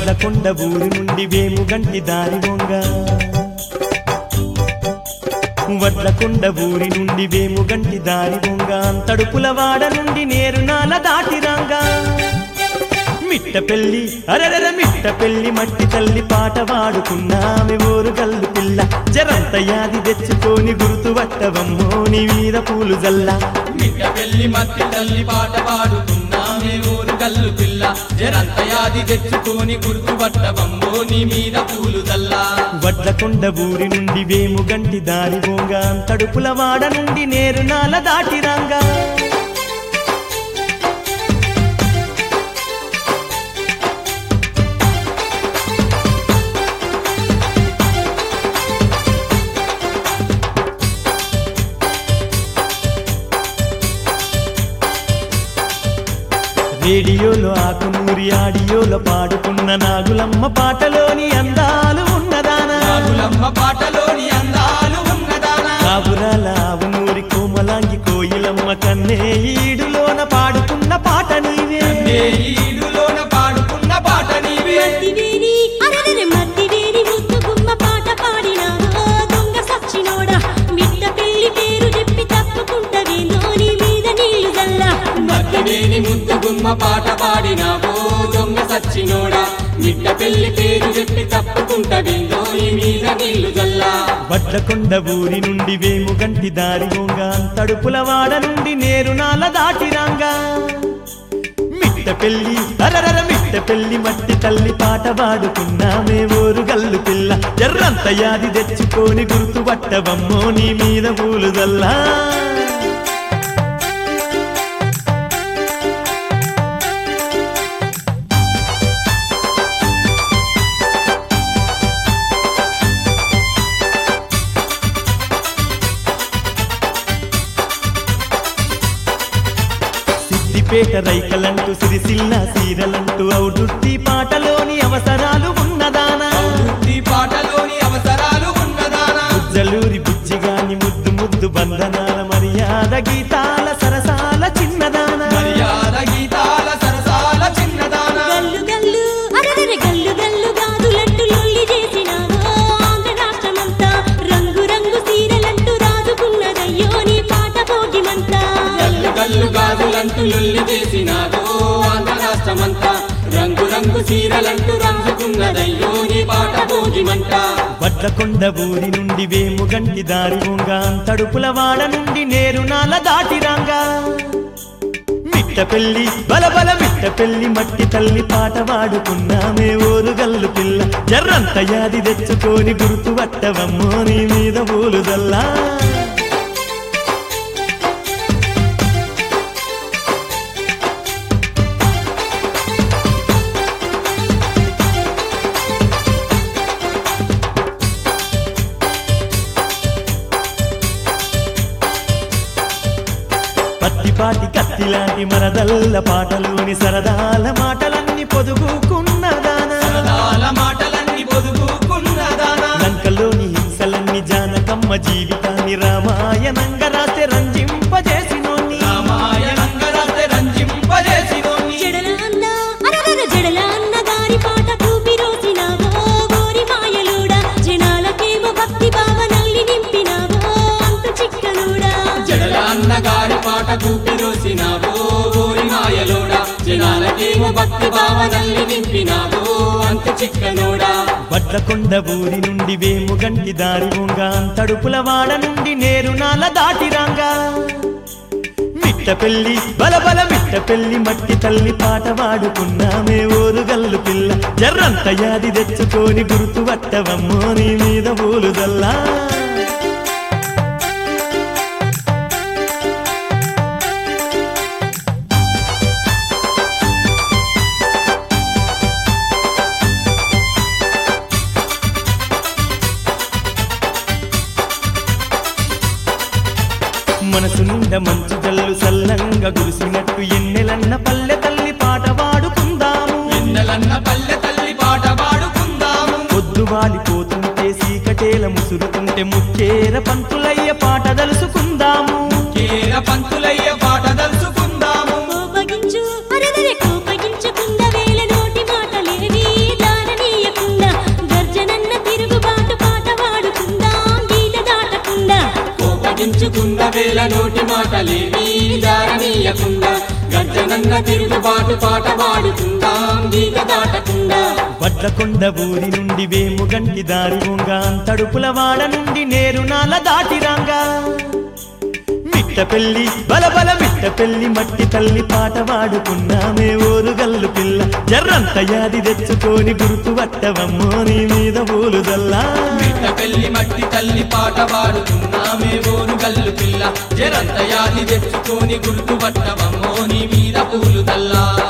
వడ్లకొండ ఊరి నుండి వేముగంటి దారి వంగ వడ్లకొండ ఊరి నుండి వేముగంటి దారి వంగ తడుపులవాడ నుండి నేరునాల దాటిరాంగా మిట్ట పెళ్లి అరరర మిట్ట పెళ్లి మట్టి తల్లి పాట పాడుకున్నామె ఓరు గల్లు పిల్ల జరంత యాది తెచ్చుకొని గుర్తు పట్టవమ్మో నీ మీద పూలు జల్లా మిట్ట పెళ్లి మత్తి తల్లి పాట పాడుతున్నామే ఊరు గల్లు పిల్ల జరంత యాది తెచ్చుకొని గుర్తుపట్టబమ్మో నీ మీద పూలు దల్లా వడ్లకొండ ఊరి నుండి వేముగంటి దారి పోంగ తడుపులవాడ నుండి నేరునాల దాటిరాంగా రేడియోలో ఆకునూరి ఆడియోలో పాడుకున్న నాగులమ్మ పాటలోని అందాలు ఉన్నదానా నాగులమ్మ పాటలోని అందాలు ఉన్నదానా కాపురాల ఆవునూరి కోమలాంగి కోయిలమ్మ కన్నే ఈడులోన పాడుకున్న పాట నీవే ఏ ఈడులోన పాడుకున్న పాట నీవే మద్దివేరి అరరర మద్దివేరి ముద్దు గుమ్మ పాట పాడినావో దొంగ సచ్చినోడా మిట్ట పెళ్లి పేరు చెప్పి తప్పుకుంటవేందో నీ మీద నీళ్లు జల్లా మధ్యవేని ముద్దు గుమ్మ పాట పాడినావో దొంగ సచ్చినోడా మిట్ట పెళ్లి పేరు చెప్పి తప్పుకుంటవిందో నీ మీద నీళ్లు జల్లా వడ్లకొండ ఊరి నుండి వేముగంటి దారి గొంగ తడుపులవాడ నుండి నేరునాల దాటిరాంగా మిట్ట పెళ్లి అరరర మిట్ట పెళ్లి మట్టి తల్లి పాట పాడుకున్నామే ఓరు గల్లు పిల్ల ఎర్రంత యాది తెచ్చుకొని గుర్తు పట్టవమ్మో నీ మీద పూలు జల్లా సిద్దిపేట రైకలంటూ సిరిసిల్ల సీరలంటూ ఔడుర్తి పాటలోని అవసరాలు ఉన్నదానా ఈ పాటలోని అవసరాలు ఉన్నదానా జలూరి బుజ్జిగాని ముద్దు ముద్దు బంధనాల మర్యాద గీతాల సరసాల చిన్నదానా మర్యాద గీతాల సరసాల చిన్నదానా గల్లు గల్లు అరరర గల్లు గల్లు గాదులంటూ లొల్లి చేసినావో ఆంధ్ర రాష్ట్రమంతా రంగు రంగు సీరలంటూ రాజుకున్నదయ్యో నీ పాట భోగిమంతా గల్లు గల్లు గాజులంటూ లొల్లి చేసినాదో ఆంధ్ర రాష్ట్రమంతా రంగు రంగు చీరలంటూ రంగుకున్నదయ్యో నీ పాట భోగిమంట వడ్లకొండ ఊరి నుండి వేముగంటి దారి ఉంగ తడుపులవాడ నుండి నేరునాల దాటిరాంగా మిట్ట పెళ్లి బలబల మిట్ట పెళ్లి మట్టి తల్లి పాట పాడుకున్నామే ఓరు గల్లు పిల్ల ఎర్రంత యాది తెచ్చుకొని గుర్తు పట్టవమ్మో నీ మీద పూలు జల్లా పత్తిపాటి కత్తిలాంటి మరదల్ల పాటలోని సరదాల మాటలన్నీ పొదుగుకున్నదానా సరదాల మాటలన్నీ పొదుగుకున్నదానా లంకలోని హింసలన్నీ జానకమ్మ జీవితాన్ని రామాయణంగా రాస్తే రంజింపజేసినోన్ని రామాయణంగా రాస్తే రంజింపజేసినోని జడల అన్న అరరర జడల అన్న గారి పాట కూపి రోసినావో గోరి మాయలుడా జనాలకేమో భక్తి భావనల్ని నింపినావో అంత చిక్కనుడా జడల అన్నగారి పాట కూపి రోసినావో ఓరి మాయలోడా జనాలకేమో భక్తి భావనల్ని నింపినావో అంత చిక్కనోడా వడ్లకొండ ఊరి నుండి వేముగంటి దారి ఉంగ తడుపులవాడ నుండి నేరునాల దాటిరాంగా మిట్ట పెళ్లి బలబల మిట్ట పెళ్లి మట్టి తల్లి పాట పాడుకున్నామే ఓరు గల్లు పిల్ల ఎర్రంత యాది తెచ్చుకొని గుర్తు పట్టవమ్మో నీ మీద పూలు జల్లా మనసు నిండా మంచు జల్లు సల్లంగా కురిసినట్టు ఎన్నెలన్న పల్లె తల్లి పాట పాడుకుందాము ఎన్నెలన్న పల్లె తల్లి పాట పాడుకుందాము పొద్దు వాలిపోతుంటే సీకటేల ముసురుతుంటే ముద్దు వేల నోటి మాటలేవి జారనీయకుండా గర్జనన్న తిరుగుబాటు పాట పాడుకుందాం గీత దాటకుండా వడ్లకొండ ఊరి నుండి వేముగంటి దారి వంగ తడుపుల వాడ నుండి నేరు నాల దాటిరాంగా మిట్ట పెళ్లి బలబల మిట్ట పెళ్లి మట్టి తల్లి పాట పాడుకున్నామే ఓరు గల్లు పిల్ల జర్రంత యాది తెచ్చుకొని గుర్తు పట్టవమ్మో నీ మీద పూలుదల్లా మిట్ట పెళ్లి మట్టి తల్లి పాట పాడుతున్నామే ఓరు గల్లు పిల్ల జరంత యాది తెచ్చుకొని గుర్తుపట్టవమ్మో నీ మీద పూలు తల్లా